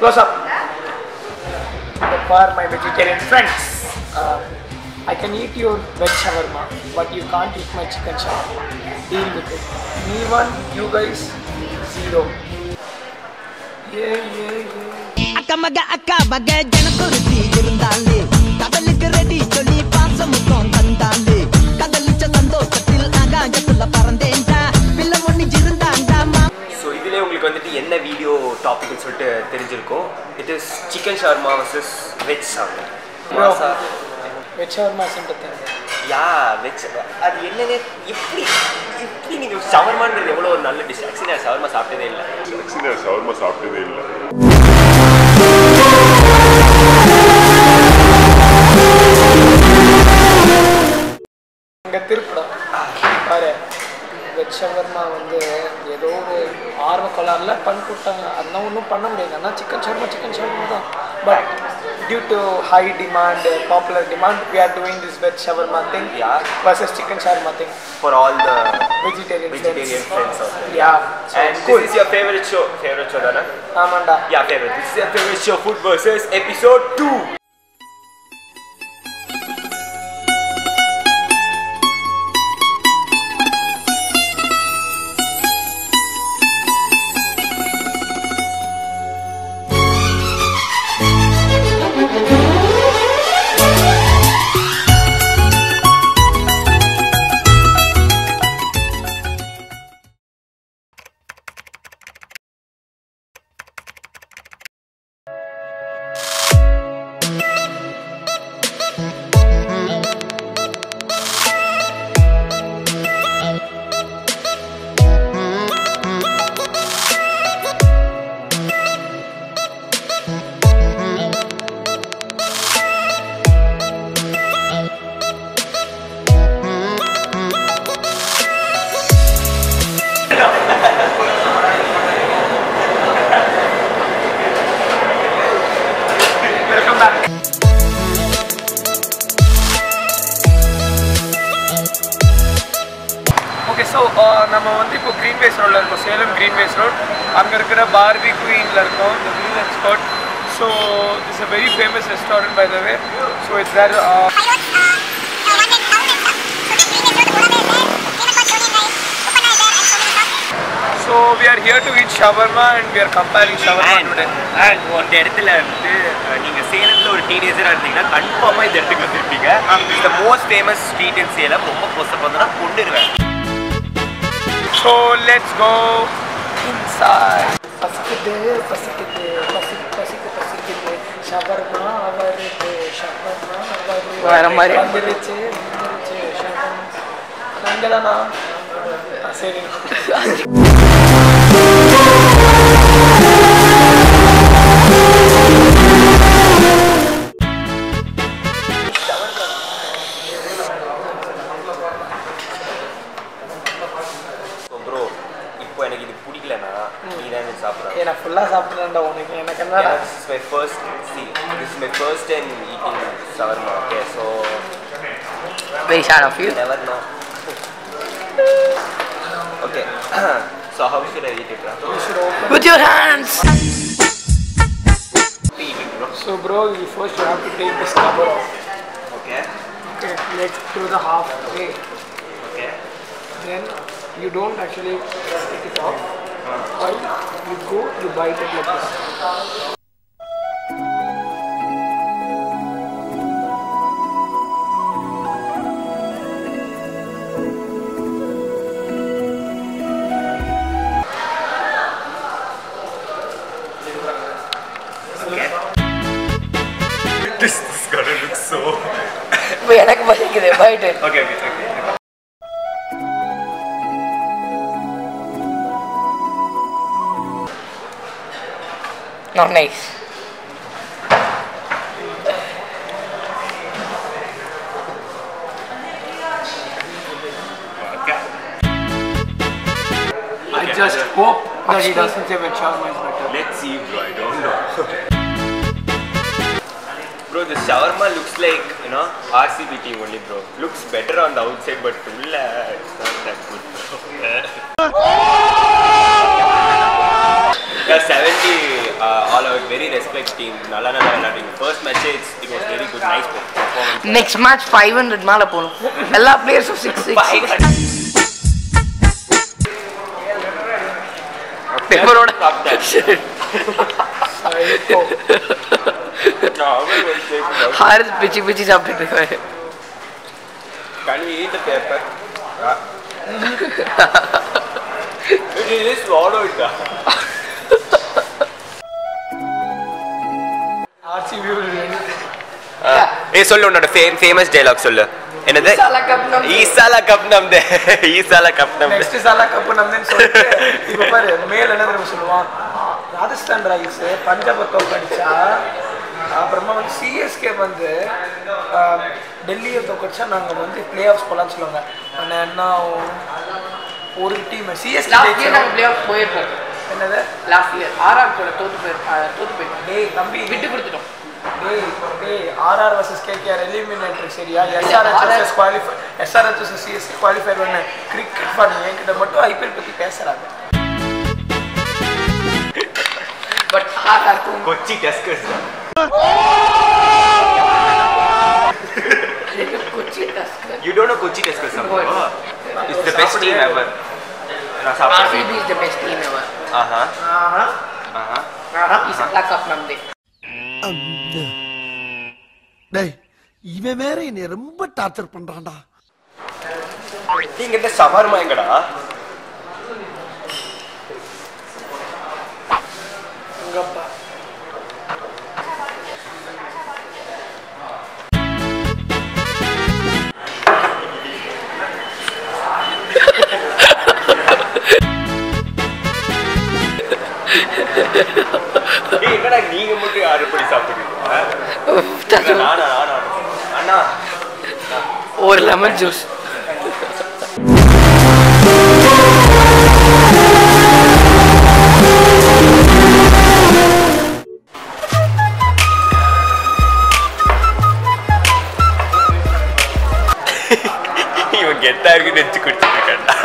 Close up. For my vegetarian friends, uh, I can eat your veg shawarma, but you can't eat my chicken shawarma. Deal with it. Me one, you guys zero. Yeah, yeah, yeah. அக்கா மக அக்கா மக ஜனக்குருத்தி இருந்தாலே கடலுக்கு ready சொல்லி பாசமுத்தம் தந்தாலே கடலிச்ச சந்தோஷத்தில் ஆகாயத்துல பறந்தேன்டா பிள்ளை ஒண்ணு இருந்தாண்டா மா ஸோ இதிலே உங்களுக்கு வந்துட்டு என்ன வீடியோ டாபிக்னு சொல்லிட்டு தெரிஞ்சிருக்கும் it is chicken shawarma versus veg shawarma Bro, veg shawarma சொல்றது யா வெஜ் அது என்னன்னு எப்படி எப்படி நீங்கள் ஷவர்மான்றது எவ்வளோ ஒரு நல்ல டிஷ் ஆக்சுவலி நான் ஷவர்மா சாப்பிட்டதே இல்லை ஆக்சுவலி நான் ஷவர்மா சாப்பிட்டதே இல்லை இங்கே திருப்படம் பாரு வெஜ் ஷவர்மா வந்து ஏதோ ஒரு ஆர்வ கோளாறுல பண்ணி கொடுத்தாங்க அதெல்லாம் ஒன்றும் பண்ண முடியாது ஆனால் சிக்கன் ஷவர்மா சிக்கன் ஷவர்மா தான் but due to high demand popular demand we are doing this veg shawarma thing Yeah. Versus chicken shawarma thing for all the vegetarian vegetarian friends of ya And this is your favorite show. Favorite show, Dana? ஆமாண்டா Yeah, favorite. This is your favorite show, Food versus episode 2. Welcome back okay so நம்ம வந்து இப்போ Greenways ரோடில் இருக்கோம் Salem Greenways road அங்கே இருக்கிற Barbie குயினில் இருக்கோம் இந்த green expert so it's a very famous restaurant by the way so it's there so we are here to eat shawarma and we are comparing shawarma And, today and அந்த இடத்துல வந்து அஹ், நீங்க சேலத்துல ஒரு டீனேஜரா இருந்தீங்கன்னா கன்ஃபார்மா இந்த இடத்துக்கு வந்திருப்பீங்க இந்த most famous street in Salem ரொம்ப க்ளோஸ் பண்ணா கொண்டுருவேன் So let's go inside. பசிக்குது பசிக்குது பசிக்கு பசிக்கு பசிக்குது ஷவர்மா வருது ஷவர்மா வருது வேற மாதிரி. வந்துருச்சு வந்துருச்சு ஷவர்மா நங்கலனா சரி ஸோ ப்ரோ இப்போ எனக்கு இது பிடிக்கலனா நீ தான் எனக்கு சாப்பிட்றேன் ஏன்னா ஃபுல்லாக சாப்பிட்றேன்டா உனக்கு எனக்கு என்னடா this is my first see this is my first time eating shawarma okay so Very sad of you. never know okay so how should I eat it bro? You should open. With your hands. eat it bro So bro, you first you have to take this cover off. okay Okay, let's do the half way. okay Then you don't actually take it off. While you go, you bite it like this. okay this is gonna look so இப்போ எனக்கு பசிக்குது bite okay okay okay not nice. okay I just hope that he doesn't say veg shawarma is better. let's see bro I don't know Bro, the shawarma looks like, you know, RCB team only, bro. Looks better on the outside, but ulla, it's not that good, bro. Because seventy all out very respect team நல்லா நல்லா விளையாடுங்க first match it's it was very good nice performance next match five hundred மேலே போகணும் எல்லா பிளேயர்ஸும் six six பெப்பரோட Psycho. Harris பிச்சு பிச்சு சாப்பிட்டுட்டு இருக்காரு Can we eat the paper? Uh. it is swallow it. RCB will win. ஏய் சொல்லு உன்னோட ஃபேம் ஃபேமஸ் டயலாக் சொல்லு என்னது ஈசாலா கப் நம்தே. ஈசாலா கப் நம்தே ஈசாலா கப் நம்தே நெக்ஸ்ட் சாலா கப் நம்மன்னு சொல்லிட்டு இப்போ பாரு மேல் என்ன தெரியுமா சொல்லுவான் ராஜஸ்தான் ராயல்ஸ் பஞ்சாபை தோக்கடிச்சா அப்புறமா வந்து சிஎஸ்கே வந்து ஆஹ், டெல்லியை தோக்கடிச்சா நாங்கள் வந்து பிளே ஆஃப்ஸ் போகலான்னு சொல்லுவாங்க ஆனால் என்ன ஆகும்? ஒரு டீம் சிஎஸ்கே லாஸ்ட் இயர் நாங்கள் பிளே ஆஃப் போயிருக்கோம் என்னது லாஸ்ட் இயர் ஆர்ஆர் கூட தோத்து போயிருக்கோம் தோத்து போயிருக்கோம் டேய் தம்பி விட்டு கொடுத்துட்டோம் டேய் டேய் ஆர்ஆர் வர்சஸ் கேகேஆர் எலிமினேட்டரி சரியா SRH versus qualify SRH versus CSC qualify பண்ண கிரிக்கெட் ஃபார் என்கிட்ட மட்டும் ஐபிஎல் பற்றி பேசுகிறாங்க but RR Kochi Tuskers Kochi Tusker you don't know Kochi Tuskers What? It's the best team ever நான் சாப்பிட்டேன் RCB is the best team ever ஆஹா ஆஹா ஆஹா ஈசாலா கப் நம்தே டேய் இவன் வேற என்னை ரொம்ப டார்ச்சர் பண்றான்டா நீங்க இந்த சவர்மா எங்கடா உங்கப்பா ஏய் என்னடா நீங்க மட்டும் ஆறு படி சாப்பிடுறீங்க நானா நானா அண்ணா ஒரு லெமன் ஜூஸ் இவன் கெத்தா இருக்குன்னு நினைச்சு குடிச்சிட்டு இருக்கான்டா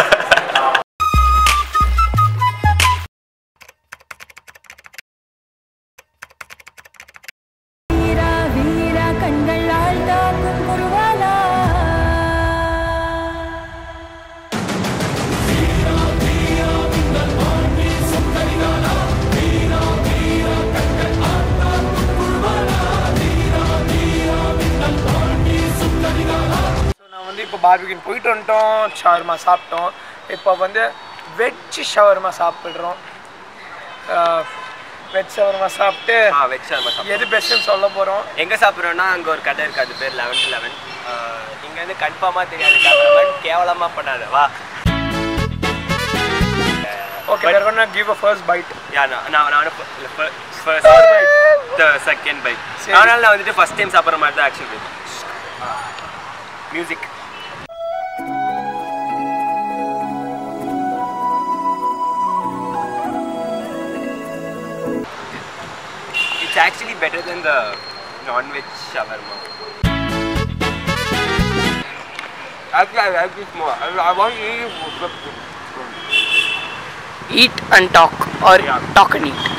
வீரா வீரா கண்களால் தாக்கும் குருவாலா ஸோ நான் வந்து இப்போ பார்பிகின் போயிட்டு வந்துட்டோம் ஷவர்மா சாப்பிட்டோம் இப்போ வந்து வெஜ் ஷவர்மா சாப்பிட்றோம் வெஜ் ஷவர்மா சாப்பிட்டு ஆ வெஜ் சார்மா சாப்பிடுறோம் எது பெஸ்ட்டுன்னு சொல்ல போகிறோம் எங்க சாப்பிட்றோம்னா அங்க ஒரு கடை இருக்கு அது பேர் லெவன் டு லெவன் இங்க வந்து கன்ஃபார்மா தெரியாது கேமராமேன் கேவலமா பண்ணாத வா ஓகே வேறு ஒன்று give a first bite ya நான் நான் நானும் ஃபர்ஸ்ட் த செகண்ட் பைக் சரி. அதனால நான் வந்துட்டு ஃபர்ஸ்ட் டைம் சாப்பிட்ற மாதிரி தான் actually music it's actually better than the nonveg shawarma Actually, I like this more. I, I want to eat it. Eat and talk or talk and eat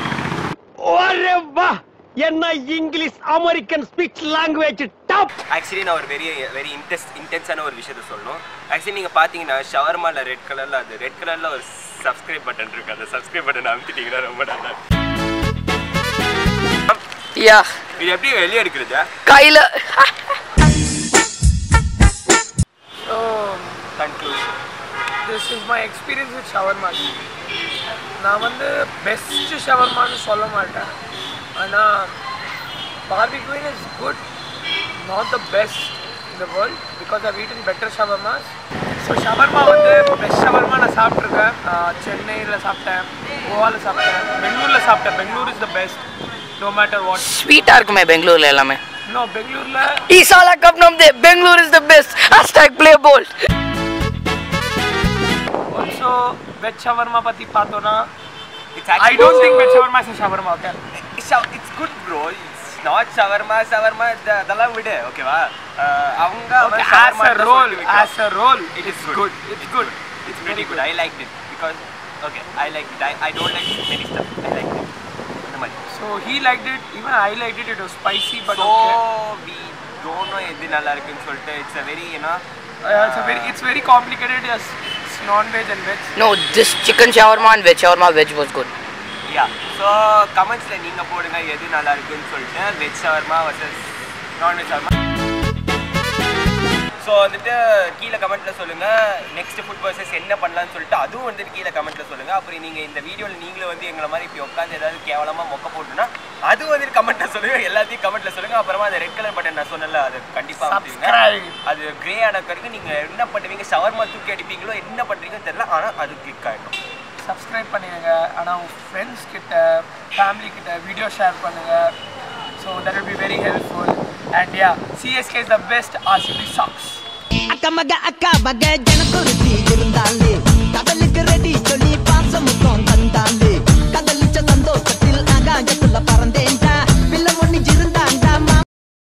actually நான் ஒரு very very index இன்டென்ஸான ஒரு விஷயத்த சொல்லணும் actually நீங்கள் பார்த்தீங்கன்னா ஷவர்மாவில் red கலரில் அது red கலரில் ஒரு சப்ஸ்கிரைப் பட்டன் இருக்கு அந்த சப்ஸ்கிரைப் பட்டன் அமுத்திட்டீங்கன்னா ரொம்ப நல்லா இருக்கும். யா இது எப்படி வெளியே எடுக்கிறது கையில் so conclusion this is my experience with shawarma நான் வந்து பெஸ்ட் ஷவர்மான்னு சொல்ல மாட்டேன் ஆனால் பார்பிக்யூன் is good not the best in the world because I eat in better shawarmas so shawarma வந்து பெஸ்ட் ஷவர்மா நான் சாப்பிட்ருக்கேன் சென்னையில் சாப்பிட்டேன் கோவாவில் சாப்பிட்டேன் பெங்களூரில் சாப்பிட்டேன் Bangalore is the best no matter what ஸ்வீட்டாக இருக்குமே பெங்களூரில் எல்லாமே நோ பெங்களூரில் ஈசாலா கப் நம்தே Bangalore is the best hashtag play bolt also veg shawarma பற்றி பார்த்தோன்னா it's I don't think veg shawarma is shawarma okay it's good bro it's not shawarma shawarma அதெல்லாம் விடு ஓகேவா அவங்க Okay, as a roll, as a roll, it is good. It's good. It's pretty good. I liked it because okay, I liked it. I, I don't like many stuff. I liked it. அந்த மாதிரி so he like it even I like it it was spicy but so okay we don't know எது நல்லா இருக்குன்னு சொல்லிட்டு it's a very ஏன்னா it's very it's very complicated yes nonveg and veg No, this chicken shawarma and veg shawarma veg was good. Ya so கமெண்ட்ஸில் நீங்கள் போடுங்க எது நல்லா இருக்குன்னு சொல்லிட்டு veg shawarma versus nonveg shawarma so வந்துட்டு கீழே கமெண்ட்டில் சொல்லுங்கள் நெக்ஸ்ட் ஃபுட் வர்சஸ் என்ன பண்ணலாம்னு சொல்லிட்டு அதுவும் வந்துட்டு கீழே கமெண்ட்டில் சொல்லுங்கள் அப்புறம் நீங்கள் இந்த வீடியோவில் நீங்களும் வந்து எங்களை மாதிரி இப்படி உட்காந்து ஏதாவது கேவலமாக மொக்க போட்டுனா அது வந்துட்டு கமெண்ட்டில் சொல்லுங்கள் எல்லாத்தையும் கமெண்ட்டில் சொல்லுங்கள் அப்புறமா அந்த ரெட் கலர் பட்டன் நான் சொன்னல அது கண்டிப்பாக Subscribe. அது கிரே ஆன பிறகு நீங்கள் என்ன பண்ணுவீங்க ஷவர்மா தூக்கி அடிப்பீங்களோ என்ன பண்ணுறீங்கன்னு தெரியல ஆனால் அது கிளிக் ஆகிடும் சப்ஸ்கிரைப் பண்ணிடுங்க ஆனால் உங்கள் ஃப்ரெண்ட்ஸ் கிட்ட ஃபேமிலி கிட்ட வீடியோ ஷேர் பண்ணுங்க so that will be very helpful and ya CSK is the best RCB sucks அக்க மக அக்கா மக ஜனக்குருத்தி இருந்தாலே